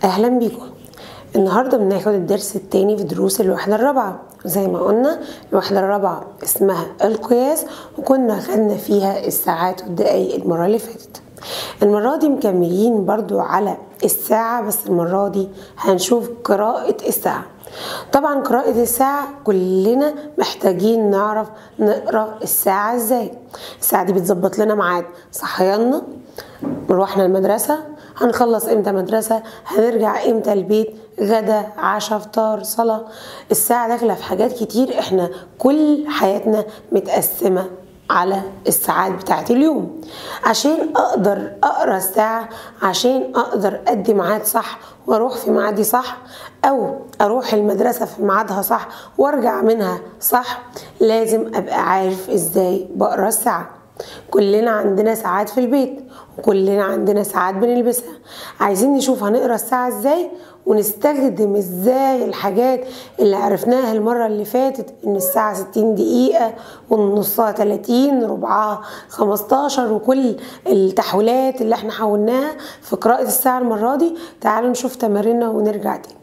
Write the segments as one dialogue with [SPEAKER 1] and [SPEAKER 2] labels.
[SPEAKER 1] اهلا بيكم النهارده بناخد الدرس التاني في دروس الوحدة الرابعة زي ما قلنا الوحدة الرابعة اسمها القياس وكنا خدنا فيها الساعات والدقايق المرة اللي فاتت المرة دي مكملين برضو على الساعة بس المرة دي هنشوف قراءة الساعة طبعا قراءة الساعة كلنا محتاجين نعرف نقرا الساعة ازاي الساعة دي بتظبط لنا ميعاد صحياننا مروحنا المدرسة هنخلص امتى مدرسة هنرجع امتى البيت غدا عشاء فطار صلاة الساعة داخلة في حاجات كتير احنا كل حياتنا متقسمة على الساعات بتاعت اليوم عشان اقدر اقرا الساعة عشان اقدر ادي ميعاد صح واروح في ميعادي صح او اروح المدرسة في ميعادها صح وارجع منها صح لازم ابقى عارف ازاي بقرا الساعة كلنا عندنا ساعات في البيت وكلنا عندنا ساعات بنلبسها عايزين نشوف هنقرا الساعة ازاي ونستخدم ازاي الحاجات اللي عرفناها المرة اللي فاتت ان الساعة 60 دقيقة ونصها 30 ربعها 15 وكل التحويلات اللي احنا حولناها في قراءة الساعة المرة دي تعالوا نشوف تماريننا ونرجع تاني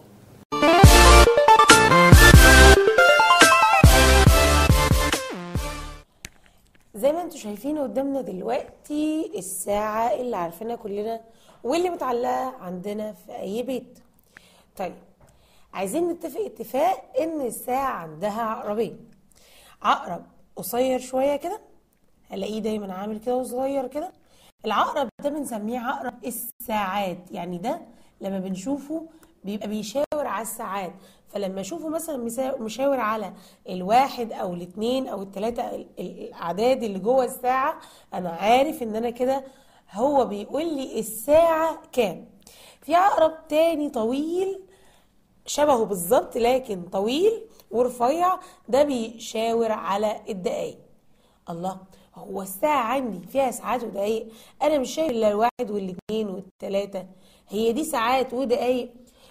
[SPEAKER 1] زي ما انتم شايفين قدامنا دلوقتي الساعة اللي عارفينها كلنا واللي متعلقة عندنا في أي بيت طيب عايزين نتفق اتفاق إن الساعة عندها عقربين عقرب قصير شوية كده هلاقيه دايما عامل كده وصغير كده العقرب ده بنسميه عقرب الساعات يعني ده لما بنشوفه بيبقى بيشاور على الساعات فلما اشوفه مثلا مشاور على الواحد او الاثنين او الثلاثه الاعداد اللي جوه الساعه انا عارف ان انا كده هو بيقول لي الساعه كام في عقرب تاني طويل شبهه بالظبط لكن طويل ورفيع ده بيشاور على الدقايق الله هو الساعة عندي فيها ساعات ودقايق أنا مش شايف إلا الواحد والاثنين والتلاتة هي دي ساعات ودقايق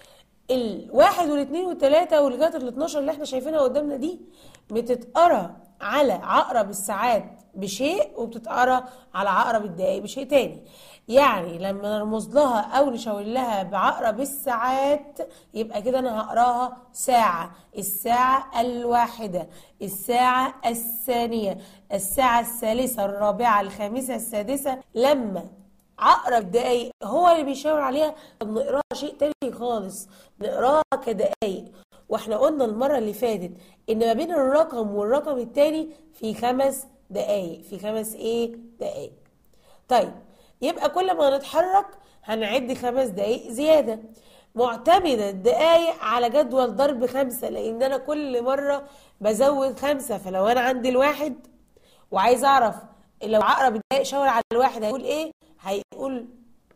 [SPEAKER 1] الواحد والاثنين والثلاثة ولغاية ال 12 اللي احنا شايفينها قدامنا دي بتتقرا على عقرب الساعات بشيء وبتتقرا على عقرب الدقايق بشيء تاني يعني لما نرمز لها او نشاور لها بعقرب الساعات يبقى كده انا هقراها ساعة الساعة الواحدة الساعة الثانية الساعة الثالثة الرابعة الخامسة السادسة لما عقرب دقايق هو اللي بيشاور عليها بنقراها شيء تاني خالص بنقراها كدقايق واحنا قلنا المرة اللي فاتت ان ما بين الرقم والرقم التاني في خمس دقايق في خمس ايه دقايق طيب يبقى كل ما نتحرك هنعد خمس دقايق زيادة معتمدة الدقايق على جدول ضرب خمسة لان انا كل مرة بزود خمسة فلو انا عندي الواحد وعايز اعرف لو عقرب الدقايق شاور على الواحد هيقول ايه هيقول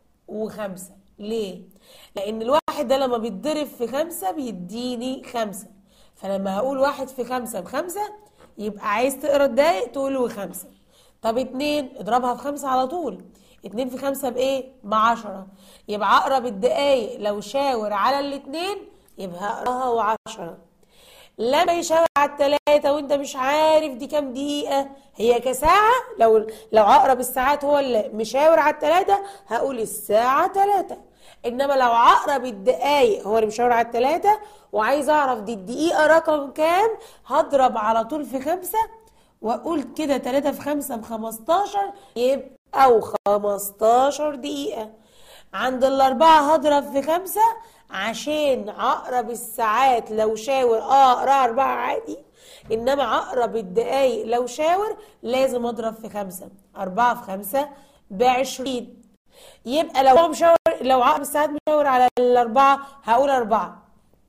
[SPEAKER 1] وخمسة ليه؟ لأن الواحد ده لما بيتضرب في خمسة بيديني خمسة فلما هقول واحد في خمسة بخمسة يبقى عايز تقرا الدقايق تقول وخمسة طب اتنين اضربها في خمسة على طول اتنين في خمسة بإيه؟ بعشرة يبقى أقرب الدقايق لو شاور على الاتنين يبقى أقراها وعشرة لما يشاور على التلاتة وانت مش عارف دي كام دقيقة هي كساعة لو لو عقرب الساعات هو اللي مشاور على التلاتة هقول الساعة تلاتة انما لو عقرب الدقايق هو اللي مشاور على التلاتة وعايز اعرف دي الدقيقة رقم كام هضرب على طول في خمسة واقول كده تلاتة في خمسة بخمستاشر يبقى وخمستاشر دقيقة عند الاربعة هضرب في خمسة عشان عقرب الساعات لو شاور اه اقرا اربعة عادي انما عقرب الدقايق لو شاور لازم اضرب في خمسة اربعة في خمسة بعشرين يبقى لو هو مشاور لو عقرب الساعات مشاور على الاربعة هقول اربعة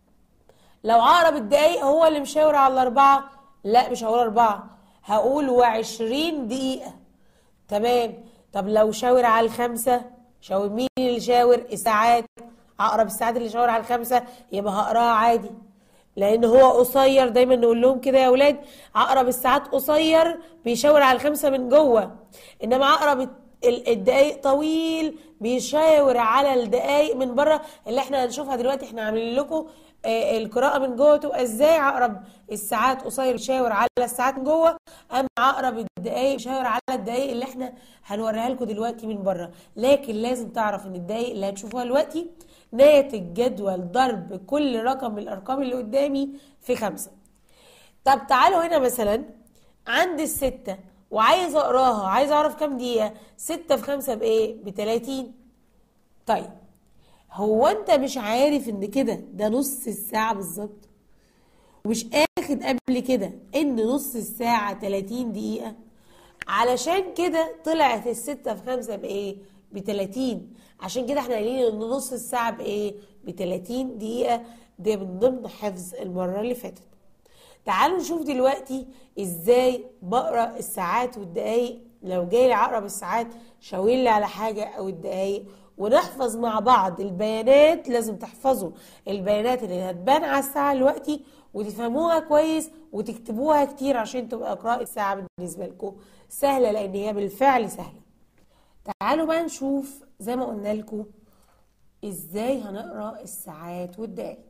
[SPEAKER 1] لو عقرب الدقايق هو اللي مشاور على الاربعة لا مش هقول اربعة هقول وعشرين دقيقة تمام طب لو شاور على الخمسة شاور مين اللي شاور الساعات عقرب الساعات اللي شاور على الخمسة يبقى هقراها عادي لان هو قصير دايما نقول لهم كده يا اولاد عقرب الساعات قصير بيشاور على الخمسة من جوه انما عقرب الدقايق طويل بيشاور على الدقايق من بره اللي احنا هنشوفها دلوقتي احنا عاملين لكم القراءة من جوه تبقى ازاي عقرب الساعات قصير يشاور على الساعات من جوه اما عقرب الدقايق يشاور على الدقايق اللي احنا هنوريها لكم دلوقتي من بره لكن لازم تعرف ان الدقايق اللي هتشوفوها دلوقتي ناتج جدول ضرب كل رقم من الأرقام اللي قدامي في خمسة طب تعالوا هنا مثلا عندي الستة وعايز أقراها عايز أعرف كام دقيقة ستة في خمسة بإيه؟ بتلاتين طيب هو أنت مش عارف إن كده ده نص الساعة بالظبط ومش اخد قبل كده ان نص الساعة 30 دقيقة علشان كده طلعت الستة في خمسة بايه ب 30 عشان كده احنا قايلين ان نص الساعة بايه ب 30 دقيقة ده من ضمن حفظ المرة اللي فاتت تعالوا نشوف دلوقتي ازاي بقرا الساعات والدقايق لو جاي لي عقرب الساعات شاور لي على حاجة او الدقايق ونحفظ مع بعض البيانات لازم تحفظوا البيانات اللي هتبان على الساعة دلوقتي وتفهموها كويس وتكتبوها كتير عشان تبقى قراءة الساعة بالنسبة لكم سهلة لأن هي بالفعل سهلة تعالوا بقى نشوف زي ما قلنا لكم ازاي هنقرا الساعات والدقايق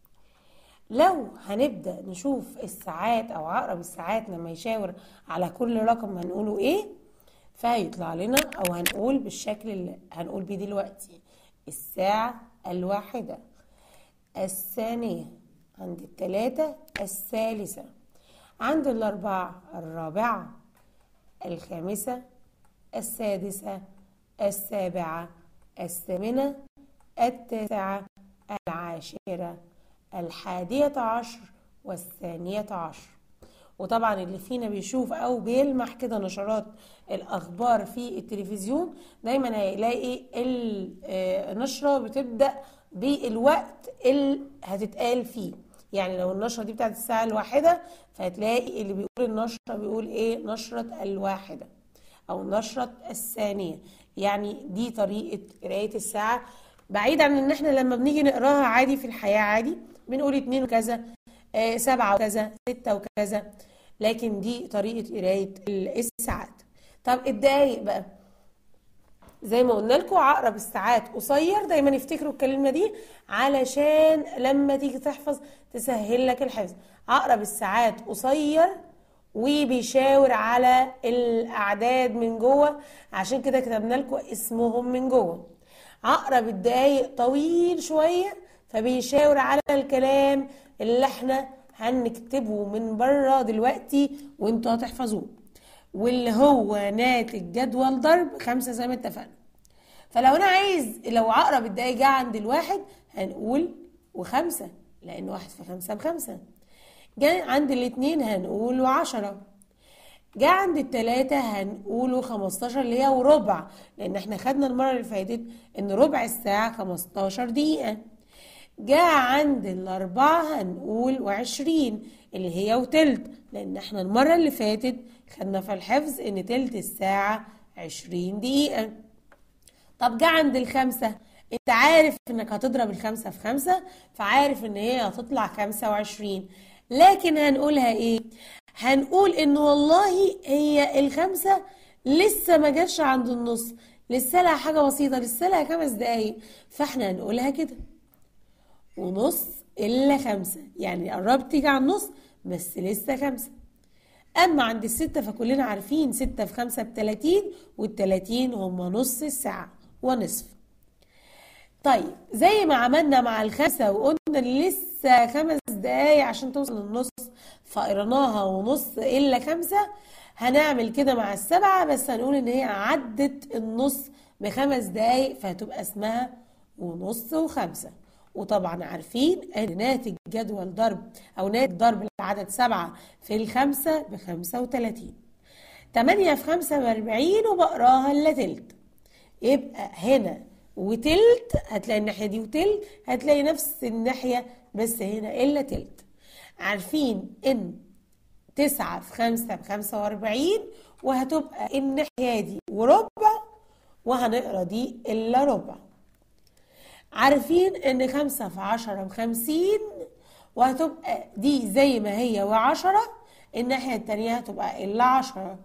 [SPEAKER 1] لو هنبدأ نشوف الساعات أو عقرب الساعات لما يشاور على كل رقم هنقوله إيه فهيطلع لنا أو هنقول بالشكل اللي هنقول بيه دلوقتي الساعة الواحدة الثانية عند التلاتة الثالثة عند الأربعة الرابعة الخامسة السادسة السابعة الثامنة التاسعة العاشرة الحادية عشر والثانية عشر وطبعا اللي فينا بيشوف او بيلمح كده نشرات الاخبار في التلفزيون دايما هيلاقي النشره بتبدا بالوقت اللي هتتقال فيه يعني لو النشره دي بتاعت الساعه الواحده فهتلاقي اللي بيقول النشره بيقول ايه نشره الواحده او نشره الثانيه يعني دي طريقه قرايه الساعه بعيد عن ان احنا لما بنيجي نقراها عادي في الحياه عادي بنقول اتنين وكذا آه سبعة وكذا ستة وكذا لكن دي طريقة قراية الساعات طب الدقايق بقى زي ما قلنا لكم عقرب الساعات قصير دايما افتكروا الكلمة دي علشان لما تيجي تحفظ تسهل لك الحفظ عقرب الساعات قصير وبيشاور على الأعداد من جوه عشان كده كتبنا لكم اسمهم من جوه عقرب الدقايق طويل شوية فبيشاور على الكلام اللي احنا هنكتبه من بره دلوقتي وانتوا هتحفظوه واللي هو ناتج جدول ضرب خمسة زي ما اتفقنا فلو انا عايز لو عقرب الدقايق جه عند الواحد هنقول وخمسة لان واحد في خمسة بخمسة جه عند الاتنين هنقول وعشرة جه عند التلاتة هنقوله خمستاشر اللي هي وربع لان احنا خدنا المرة اللي فاتت ان ربع الساعة خمستاشر دقيقة جاء عند الأربعة هنقول وعشرين اللي هي وتلت لأن احنا المرة اللي فاتت خدنا في الحفظ إن تلت الساعة عشرين دقيقة طب جاء عند الخمسة انت عارف انك هتضرب الخمسة في خمسة فعارف ان هي هتطلع خمسة وعشرين لكن هنقولها ايه هنقول ان والله هي الخمسة لسه ما جاتش عند النص لسه لها حاجة بسيطة لسه لها خمس دقايق فاحنا هنقولها كده ونص إلا خمسة يعني قربت تيجي على النص بس لسه خمسة أما عند الستة فكلنا عارفين ستة في خمسة بتلاتين والتلاتين هم نص الساعة ونصف طيب زي ما عملنا مع الخمسة وقلنا لسه خمس دقايق عشان توصل للنص فقرناها ونص إلا خمسة هنعمل كده مع السبعة بس هنقول إن هي عدت النص بخمس دقايق فهتبقى اسمها ونص وخمسة وطبعا عارفين ان ناتج جدول ضرب او ناتج ضرب العدد سبعة في الخمسة بخمسة وتلاتين تمانية في خمسة واربعين وبقراها الا تلت يبقى هنا وتلت هتلاقي الناحية دي وتلت هتلاقي نفس الناحية بس هنا الا تلت عارفين ان تسعة في خمسة بخمسة واربعين وهتبقى الناحية دي وربع وهنقرا دي الا ربع عارفين ان خمسة في عشرة بخمسين وهتبقى دي زي ما هي وعشرة الناحية التانية هتبقى إلا عشرة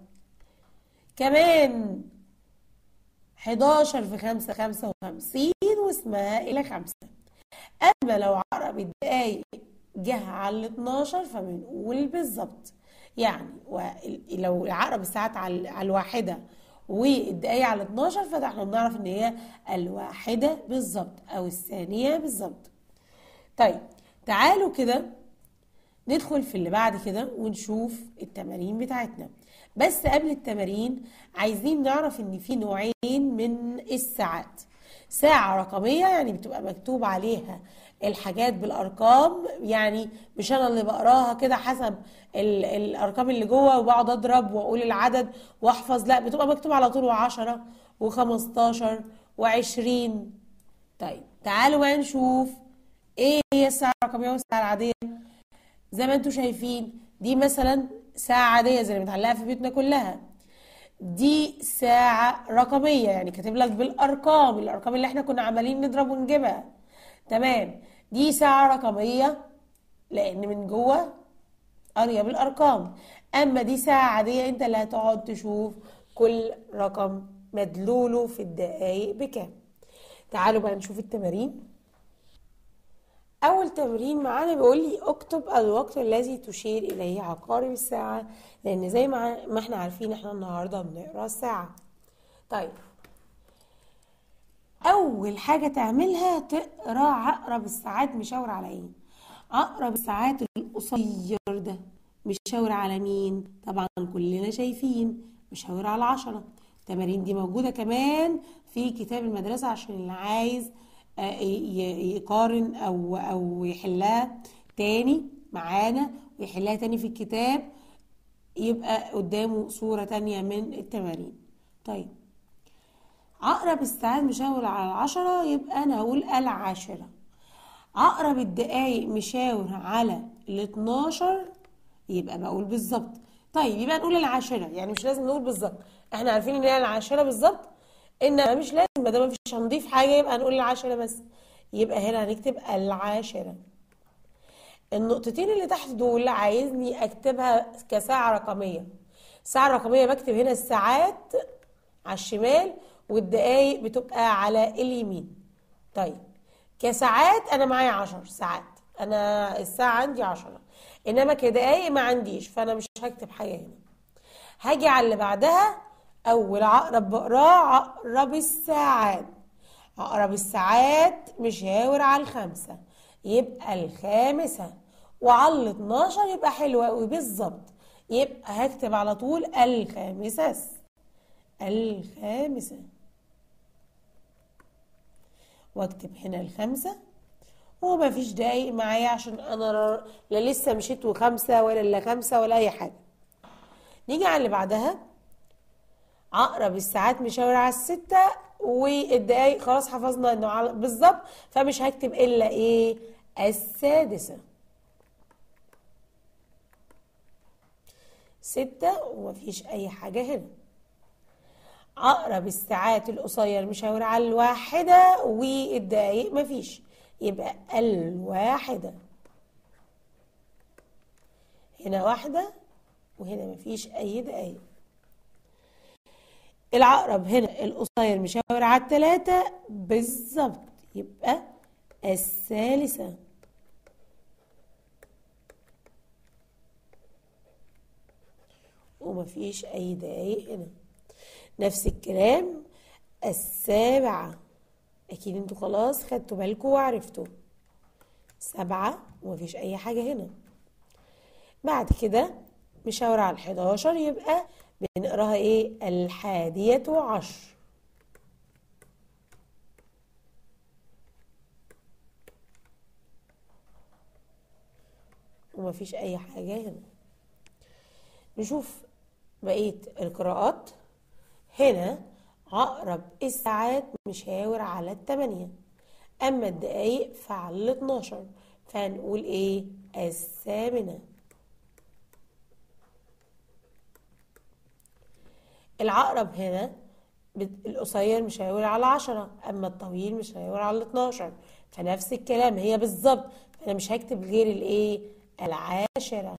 [SPEAKER 1] كمان حداشر في خمسة خمسة وخمسين واسمها إلى خمسة أما لو عقرب الدقايق جه على الاتناشر فبنقول بالظبط يعني لو عقرب الساعات على الواحدة والدقايق على 12 فاحنا بنعرف ان هي الواحدة بالظبط او الثانية بالظبط طيب تعالوا كده ندخل في اللي بعد كده ونشوف التمارين بتاعتنا بس قبل التمارين عايزين نعرف ان في نوعين من الساعات ساعة رقمية يعني بتبقى مكتوب عليها الحاجات بالارقام يعني مش انا اللي بقراها كده حسب ال- الارقام اللي جوه وبقعد اضرب واقول العدد واحفظ لا بتبقى مكتوب على طول 10 و15 و20 طيب تعالوا بقى نشوف ايه هي الساعة الرقمية والساعة العادية زي ما انتم شايفين دي مثلا ساعة عادية زي اللي متعلقة في بيوتنا كلها دي ساعة رقمية يعني كاتب لك بالأرقام الأرقام اللي احنا كنا عمالين نضرب ونجيبها تمام دي ساعة رقمية لأن من جوه قارية بالأرقام أما دي ساعة عادية أنت اللي هتقعد تشوف كل رقم مدلوله في الدقايق بكام تعالوا بقى نشوف التمارين أول تمرين معانا بيقول لي اكتب الوقت الذي تشير إليه عقارب الساعة لأن زي ما ما احنا عارفين احنا النهاردة بنقرا الساعة طيب أول حاجة تعملها تقرا عقرب الساعات مشاور على إيه؟ عقرب الساعات القصير ده مشاور على مين؟ طبعا كلنا شايفين مشاور على عشرة التمارين دي موجودة كمان في كتاب المدرسة عشان اللي عايز آه، ي- يقارن أو أو يحلها تاني معانا ويحلها تاني في الكتاب يبقى قدامه صورة تانية من التمارين طيب عقرب الساعات مشاور على العشرة يبقى أنا هقول العاشرة عقرب الدقايق مشاور على ال 12 يبقى بقول بالظبط طيب يبقى نقول العاشرة يعني مش لازم نقول بالظبط احنا عارفين ان هي العاشرة بالظبط انما مش لازم ما دام مفيش هنضيف حاجة يبقى هنقول العاشرة بس يبقى هنا هنكتب العاشرة النقطتين اللي تحت دول عايزني اكتبها كساعة رقمية الساعة الرقمية بكتب هنا الساعات على الشمال والدقايق بتبقى على اليمين طيب كساعات انا معايا عشر ساعات انا الساعة عندي عشرة انما كدقايق ما عنديش فانا مش هكتب حاجة هنا هاجي على اللي بعدها اول عقرب بقراه عقرب الساعات عقرب الساعات مشاور على الخمسة يبقى الخامسة وعلى ال 12 يبقى حلو قوي بالظبط يبقى هكتب على طول الخامسة الخامسة واكتب هنا الخمسة وما فيش دقايق معايا عشان انا لا- لا لسه مشيت وخمسة ولا لا خمسة ولا اي حاجة نيجي على اللي بعدها عقرب الساعات مشاور على الستة والدقايق خلاص حفظنا انه على- بالظبط فمش هكتب الا ايه السادسة ستة ومفيش اي حاجة هنا عقرب الساعات القصير مشاور على الواحدة والدقايق مفيش يبقى الواحدة هنا واحدة وهنا مفيش أي دقايق العقرب هنا القصير مشاور على التلاتة بالظبط يبقى الثالثة ومفيش أي دقايق هنا نفس الكلام السابعة أكيد انتوا خلاص خدتوا بالكم وعرفتوا سبعة ومفيش أي حاجة هنا بعد كده مشاورة على الحداشر يبقى بنقراها ايه الحادية عشر ومفيش أي حاجة هنا نشوف بقية القراءات هنا عقرب الساعات مشاور على التمانية أما الدقايق فعلى الاتناشر فهنقول إيه الثامنة العقرب هنا بت- القصير مشاور على عشرة أما الطويل مشاور على الاتناشر فنفس الكلام هي بالظبط فأنا مش هكتب غير الإيه العاشرة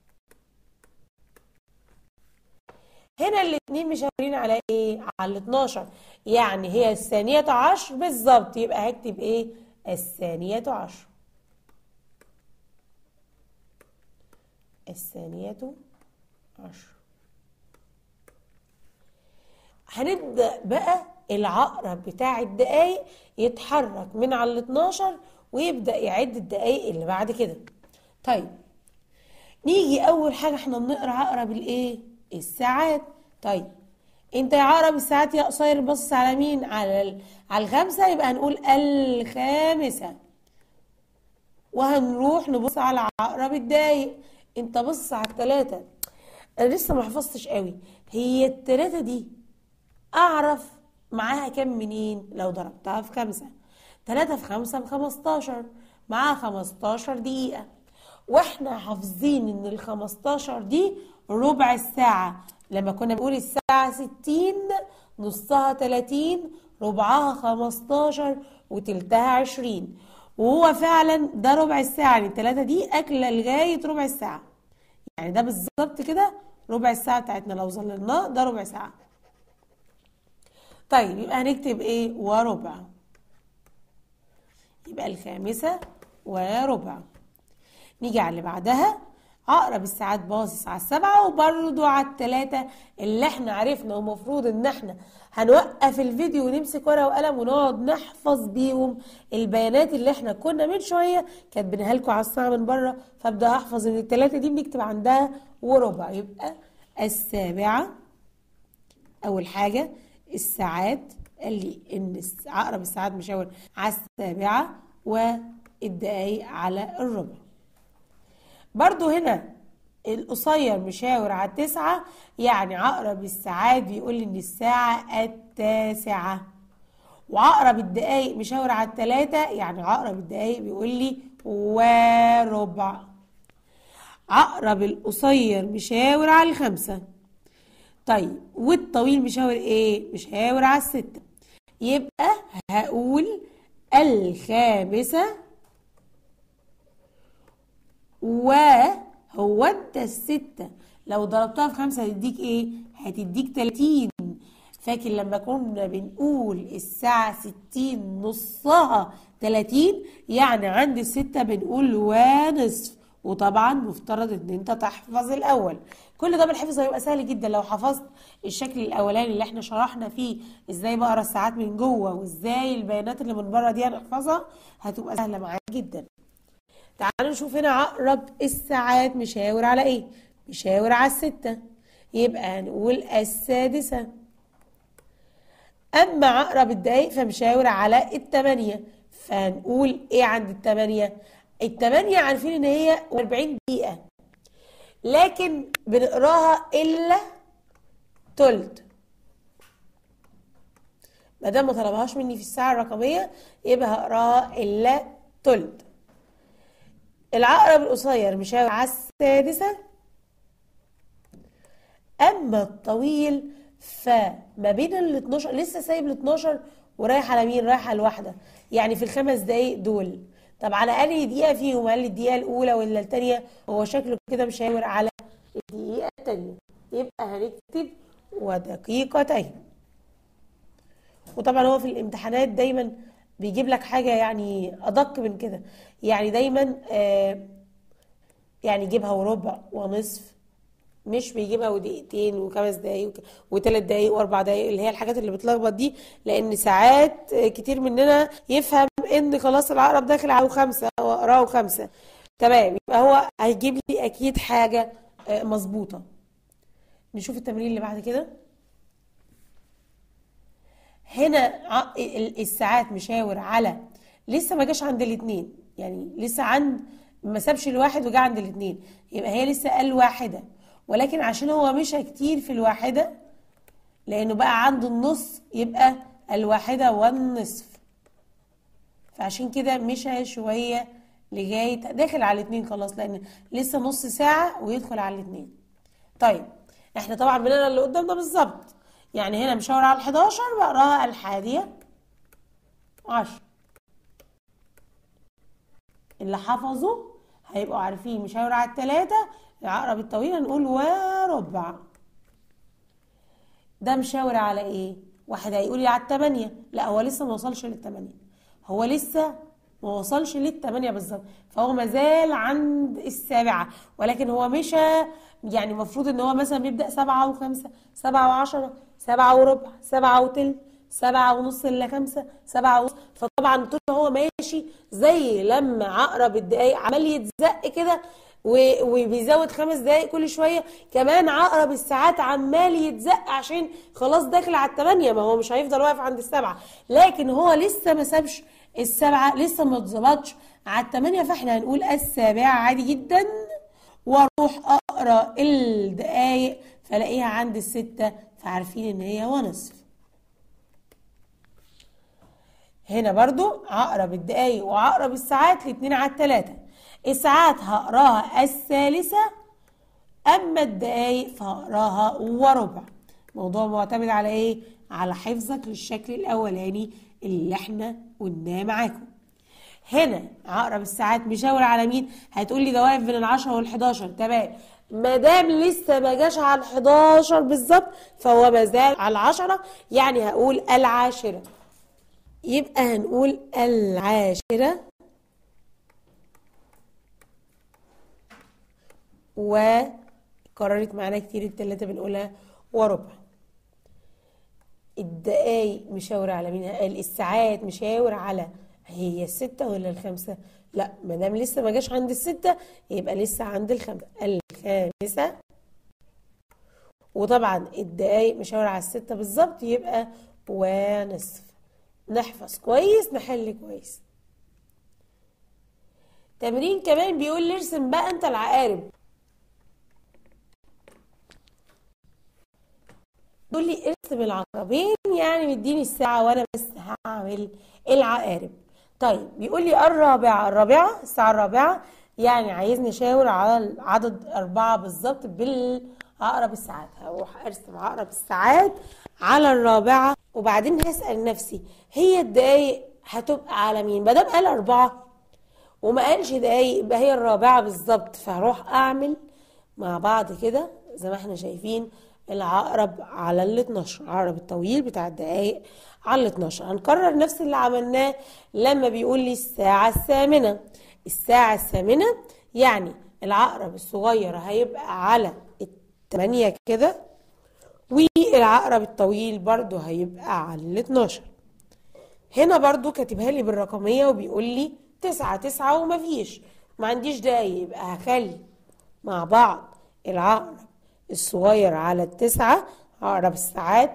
[SPEAKER 1] هنا الاتنين مشاورين على ايه على ال 12 يعني هي الثانية عشر بالظبط يبقى هكتب ايه الثانية عشر الثانية عشر هنبدأ بقى العقرب بتاع الدقايق يتحرك من على ال 12 ويبدأ يعد الدقايق اللي بعد كده طيب نيجي أول حاجة احنا بنقرا عقرب الإيه؟ الساعات طيب انت يا عقرب الساعات يا قصير باصص على مين؟ على ال... على الخمسة يبقى هنقول الخامسة وهنروح نبص على عقرب الدقايق انت بص على التلاتة انا لسه ما حفظتش قوي هي التلاتة دي اعرف معاها كام منين لو ضربتها في خمسة تلاتة في خمسة بخمستاشر معاها خمستاشر دقيقة واحنا حافظين ان الخمستاشر دي ربع الساعة لما كنا بنقول الساعة ستين نصها تلاتين ربعها خمستاشر وتلتها عشرين وهو فعلا ده ربع الساعة يعني التلاتة دي أكلة لغاية ربع الساعة يعني ده بالظبط كده ربع الساعة بتاعتنا لو ظللناه ده ربع ساعة طيب يبقى هنكتب ايه وربع يبقى الخامسة وربع نيجي على اللي بعدها عقرب الساعات باصص على السبعة وبرضو على التلاتة اللي احنا عرفنا ومفروض ان احنا هنوقف الفيديو ونمسك ورقة وقلم ونقعد نحفظ بيهم البيانات اللي احنا كنا من شوية كاتبينها لكم على الساعة من بره فابدأ احفظ ان التلاتة دي بنكتب عندها وربع يبقى السابعة أول حاجة الساعات قال لي إن عقرب الساعات مشاور على السابعة والدقايق على الربع برضو هنا القصير مشاور على التسعة يعني عقرب الساعات بيقول لي إن الساعة التاسعة وعقرب الدقايق مشاور على التلاتة يعني عقرب الدقايق بيقول لي وربع عقرب القصير مشاور على الخمسة طيب والطويل مشاور ايه مشاور على الستة يبقى هقول الخامسة وهو انت الستة لو ضربتها في خمسة هتديك ايه هتديك تلاتين فاكر لما كنا بنقول الساعة ستين نصها تلاتين يعني عند الستة بنقول ونصف وطبعا مفترض ان انت تحفظ الاول كل ده بالحفظ هيبقى سهل جدا لو حفظت الشكل الاولاني اللي احنا شرحنا فيه ازاي بقرا الساعات من جوه وازاي البيانات اللي من بره دي هنحفظها هتبقى سهله معاك جدا تعالوا نشوف هنا عقرب الساعات مشاور على ايه مشاور على الستة يبقى هنقول السادسة أما عقرب الدقايق فمشاور على التمانية فهنقول ايه عند التمانية التمانية عارفين ان هي 40 دقيقة لكن بنقراها الا تلت ما دام ما طلبهاش مني في الساعة الرقمية يبقى هقراها الا تلت العقرب القصير مشاور على السادسة اما الطويل فما بين ال 12 لسه سايب ال 12 ورايح على مين رايح على الواحدة يعني في الخمس دقايق دول طب على انهي دقيقه فيهم هل الدقيقه الاولى ولا الثانيه هو شكله كده مشاور على الدقيقه الثانيه يبقى هنكتب ودقيقتين وطبعا هو في الامتحانات دايما بيجيب لك حاجه يعني ادق من كده يعني دايما آه يعني يجيبها وربع ونصف مش بيجيبها ودقيقتين وخمس دقايق وثلاث دقايق واربع دقايق اللي هي الحاجات اللي بتلخبط دي لان ساعات كتير مننا يفهم ان خلاص العقرب داخل على خمسه واقراه خمسه تمام يبقى هو هيجيب لي اكيد حاجه مظبوطه نشوف التمرين اللي بعد كده هنا الساعات مشاور على لسه ما جاش عند الاثنين يعني لسه عند ما سابش الواحد وجا عند الاثنين يبقى هي لسه الواحده ولكن عشان هو مشى كتير في الواحدة لأنه بقى عنده النص يبقى الواحدة والنصف فعشان كده مشى شوية لغاية داخل على الاتنين خلاص لأن لسه نص ساعة ويدخل على الاتنين طيب احنا طبعا بنقرا اللي قدامنا بالظبط يعني هنا مشاور على ال11 بقراها الحادية عشر اللي حفظوا هيبقوا عارفين مشاور على التلاتة العقرب الطويل هنقول وربع ده مشاور على ايه واحد هيقول لي على التمانية لا هو لسه ما وصلش للتمانية هو لسه ما وصلش للتمانية بالظبط فهو مازال عند السابعة ولكن هو مشى يعني المفروض ان هو مثلا بيبدأ سبعة وخمسة سبعة وعشرة سبعة وربع سبعة وتلت سبعة ونص إلا خمسة سبعة ونص فطبعا طول ما هو ماشي زي لما عقرب الدقايق عمال يتزق كده و- وبيزود خمس دقايق كل شوية كمان عقرب الساعات عمال يتزق عشان خلاص داخل على التمانية ما هو مش هيفضل واقف عند السبعة لكن هو لسه ما سابش السبعة لسه ما اتظبطش على التمانية فاحنا هنقول السابعة عادي جدا واروح اقرا الدقايق فلاقيها عند الستة فعارفين ان هي ونصف هنا برضو عقرب الدقايق وعقرب الساعات الاتنين على التلاتة الساعات هقراها الثالثة أما الدقايق فهقراها وربع موضوع معتمد على إيه؟ على حفظك للشكل الأولاني اللي احنا قلناه معاكم هنا عقرب الساعات مشاور على مين؟ هتقول لي ده واقف بين العشرة والحداشر تمام ما دام لسه ما جاش على الحداشر بالظبط فهو ما زال على العشرة يعني هقول العاشرة يبقى هنقول العاشرة وكررت معانا كتير التلاتة بنقولها وربع الدقايق مشاور على مين الساعات مشاور على هي الستة ولا الخمسة لا ما دام لسه ما جاش عند الستة يبقى لسه عند الخمسة الخامسة وطبعا الدقايق مشاور على الستة بالظبط يبقى ونصف نحفظ كويس نحل كويس تمرين كمان بيقول لي ارسم بقى انت العقارب يقول لي ارسم العقربين يعني مديني الساعة وانا بس هعمل العقارب طيب بيقول لي الرابعة الرابعة الساعة الرابعة يعني عايزني اشاور على عدد أربعة بالظبط بالعقرب الساعات هروح ارسم عقرب الساعات على الرابعة وبعدين هسأل نفسي هي الدقايق هتبقى على مين؟ ما دام قال أربعة وما قالش دقايق يبقى هي الرابعة بالظبط فهروح أعمل مع بعض كده زي ما احنا شايفين العقرب على ال 12 العقرب الطويل بتاع الدقايق على ال 12 هنكرر نفس اللي عملناه لما بيقول لي الساعة الثامنة الساعة الثامنة يعني العقرب الصغير هيبقى على الثمانية كده والعقرب الطويل برضو هيبقى على ال 12 هنا برضو كاتبها لي بالرقمية وبيقول لي تسعة تسعة ومفيش ما عنديش دقايق يبقى هخلي مع بعض العقرب الصغير على التسعة عقرب الساعات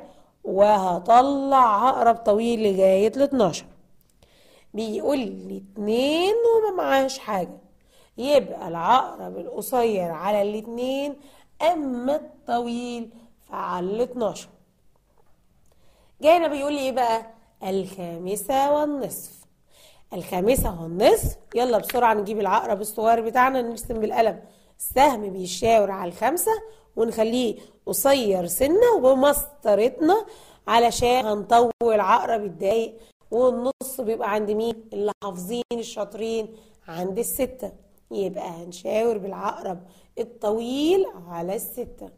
[SPEAKER 1] وهطلع عقرب طويل لغاية ال 12 بيقول لي اتنين وما معاش حاجة يبقى العقرب القصير على الاتنين أما الطويل فعلى ال 12 جاي هنا بيقول لي ايه بقى الخامسة والنصف الخامسة والنصف يلا بسرعة نجيب العقرب الصغير بتاعنا نرسم بالقلم السهم بيشاور على الخمسة ونخليه قصير سنة وبمسطرتنا علشان هنطول عقرب الدقايق والنص بيبقى عند مين اللي حافظين الشاطرين عند الستة يبقى هنشاور بالعقرب الطويل على الستة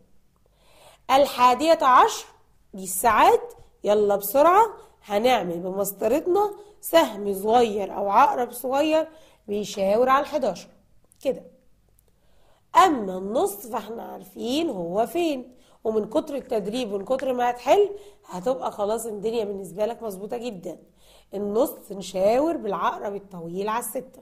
[SPEAKER 1] الحادية عشر دي الساعات يلا بسرعة هنعمل بمسطرتنا سهم صغير أو عقرب صغير بيشاور على الحداشر كده أما النص فاحنا عارفين هو فين ومن كتر التدريب ومن كتر ما هتحل هتبقى خلاص الدنيا بالنسبة لك مظبوطة جدا النص نشاور بالعقرب الطويل على الستة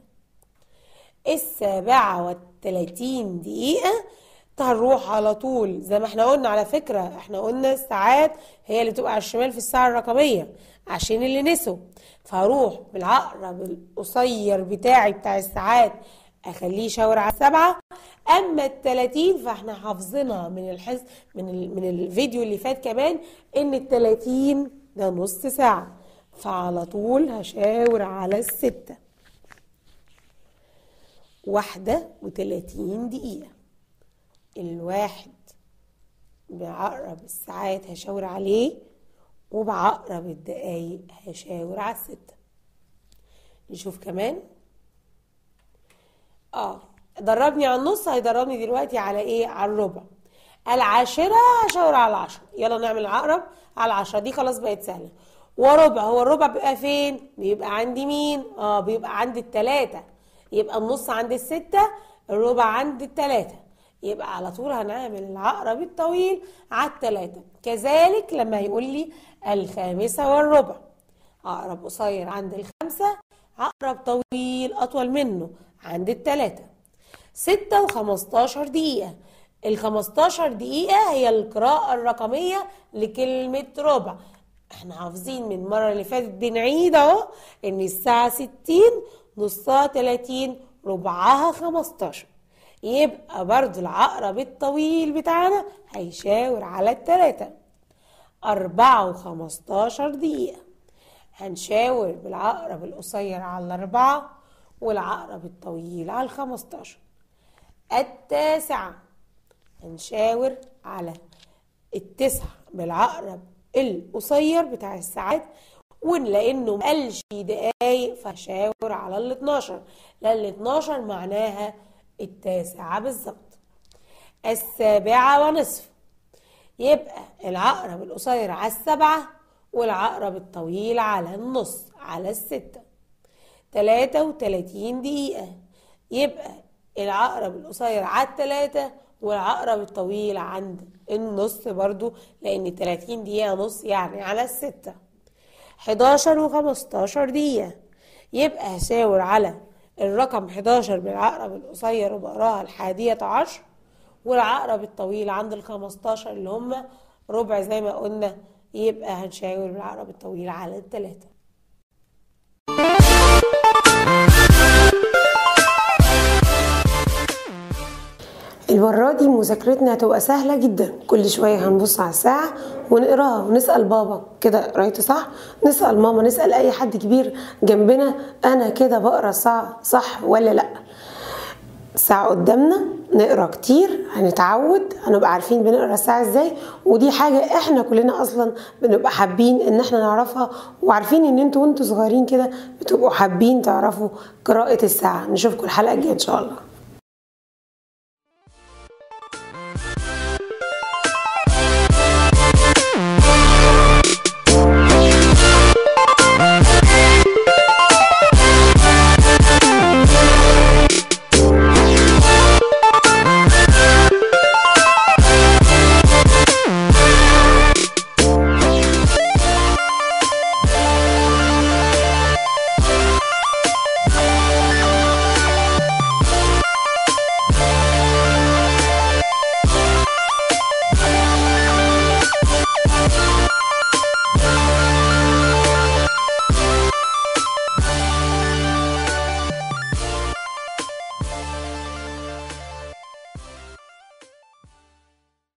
[SPEAKER 1] السابعة والتلاتين دقيقة هنروح على طول زي ما احنا قلنا على فكرة احنا قلنا الساعات هي اللي تبقى على الشمال في الساعة الرقمية عشان اللي نسوا فهروح بالعقرب القصير بتاعي بتاع الساعات اخليه يشاور على السبعة اما التلاتين فاحنا حافظينها من الحس من ال... من الفيديو اللي فات كمان ان التلاتين ده نص ساعة فعلى طول هشاور على الستة واحدة وتلاتين دقيقة الواحد بعقرب الساعات هشاور عليه وبعقرب الدقايق هشاور على الستة نشوف كمان اه دربني على النص هيدربني دلوقتي على ايه على الربع العاشرة هشاور على العشرة يلا نعمل العقرب على العشرة دي خلاص بقت سهلة وربع هو الربع بيبقى فين بيبقى عند مين اه بيبقى عند التلاتة يبقى النص عند الستة الربع عند التلاتة يبقى على طول هنعمل العقرب الطويل على التلاتة كذلك لما يقول لي الخامسة والربع عقرب قصير عند الخمسة عقرب طويل أطول منه عند التلاتة ستة وخمستاشر دقيقة الخمستاشر دقيقة هي القراءة الرقمية لكلمة ربع احنا حافظين من المرة اللي فاتت بنعيد اهو ان الساعة ستين نصها تلاتين ربعها خمستاشر يبقى برضو العقرب الطويل بتاعنا هيشاور على التلاتة أربعة وخمستاشر دقيقة هنشاور بالعقرب القصير على الأربعة والعقرب الطويل على الخمستاشر التاسعة هنشاور على التسعة بالعقرب القصير بتاع الساعات ولانه مقالش دقايق فشاور على ال 12 لان ال 12 معناها التاسعة بالظبط السابعة ونصف يبقى العقرب القصير على السبعة والعقرب الطويل على النص على الستة تلاتة وتلاتين دقيقة يبقى العقرب القصير على التلاتة والعقرب الطويل عند النص برضو لأن 30 دقيقة نص يعني على الستة 11 و 15 دقيقة يبقى هشاور على الرقم 11 بالعقرب القصير وبقراها الحادية عشر والعقرب الطويل عند ال 15 اللي هم ربع زي ما قلنا يبقى هنشاور بالعقرب الطويل على التلاتة المرة دي مذاكرتنا هتبقى سهلة جدا كل شوية هنبص على الساعة ونقراها ونسأل بابا كده قريته صح نسأل ماما نسأل أي حد كبير جنبنا أنا كده بقرا الساعة صح ولا لأ الساعة قدامنا نقرا كتير هنتعود هنبقى عارفين بنقرا الساعة ازاي ودي حاجة احنا كلنا اصلا بنبقى حابين ان احنا نعرفها وعارفين ان انتوا وانتوا صغيرين كده بتبقوا حابين تعرفوا قراءة الساعة نشوفكم الحلقة الجاية ان شاء الله